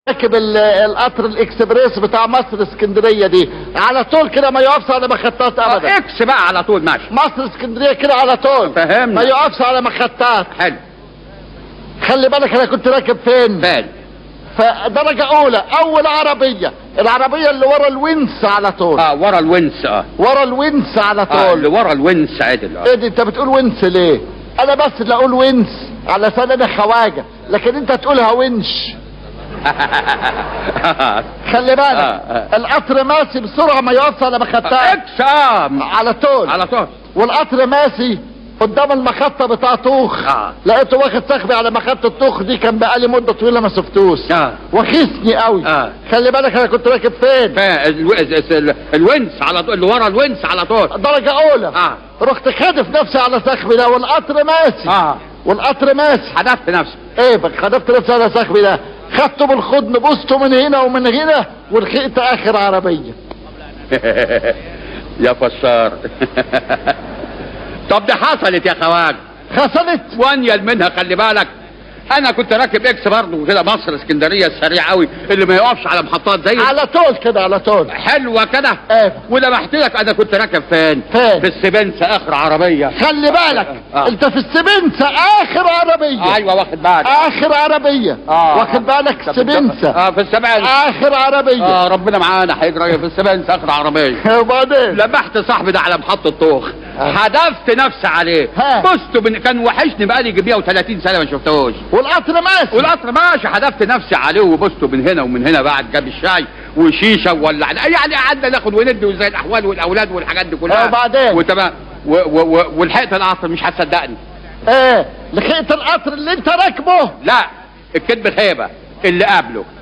راكب ال- القطر الاكسبريس بتاع مصر اسكندريه دي على طول كده ما يقفش على مخطات ابدا اكس بقى على طول ماشي مصر اسكندريه كده على طول فهمنا. ما يقفش على مخطات حلو خلي بالك انا كنت راكب فين فين فدرجه اولى اول عربيه العربيه اللي ورا الونس على طول اه ورا الونس اه ورا الونس على اه اللي طول ورا الونس عدل ايه دي انت بتقول ونس ليه انا بس اللي اقول ونس علشان انا خواجه لكن انت تقولها ونش اه خلي بالك آه، آه. القطر ماشي بسرعه ما يقفش على مخطات اكس اه على طول على طول والقطر ماشي قدام المخطه بتاع طوخ آه. لقيته واخد صاحبي على مخطه طوخ دي كان بقالي مده طويله ما شفتوش اه وخيسني قوي آه. خلي بالك انا كنت راكب فين فين الو- ال- الونس على طول اللي ورا الونس على طول درجه اولى اه رحت خادف نفسي على صاحبي ده والقطر ماشي اه والقطر ماشي حدفت نفسك ايه بقى خدفت نفسي على صاحبي ده خدته بالخضن بوسته من هنا ومن هنا ولحقت اخر عربيه يا فشار طب دي حصلت يا خواج خسرت وانيل منها خلي بالك انا كنت راكب اكس برضه كده مصر اسكندريه السريع قوي اللي ما يقفش على محطات زي على طول كده على طول حلوه كده ايه ولمحت لك انا كنت راكب فين فين؟ في السبنسه اخر عربيه خلي بالك آه. انت في السبنسة اخر عربية ايوه واخد بالك اخر عربية آه. واخد بالك سبنسة اه في السبنسه اخر عربية اه ربنا معانا هيجري في السبنسه اخر عربيه وبعدين لمحت صاحبي ده على محطة طوخ آه. حدفت نفسي عليه ها. بصت من كان وحشني بقالي يجي 130 سنة ما شفتهوش والقطر ماشي والقطر ماشي حدفت نفسي عليه وبصته من هنا ومن هنا بعد جاب الشاي وشيشة وولعنا يعني قعدنا ناخد وندي وزي الأحوال والأولاد والحاجات دي كلها آه، وبعدين؟ وتمام و- و- و- ولحقت القطر مش هتصدقني ايه لحقت القطر اللي انت راكبه لا الكذب خيبة اللي قبله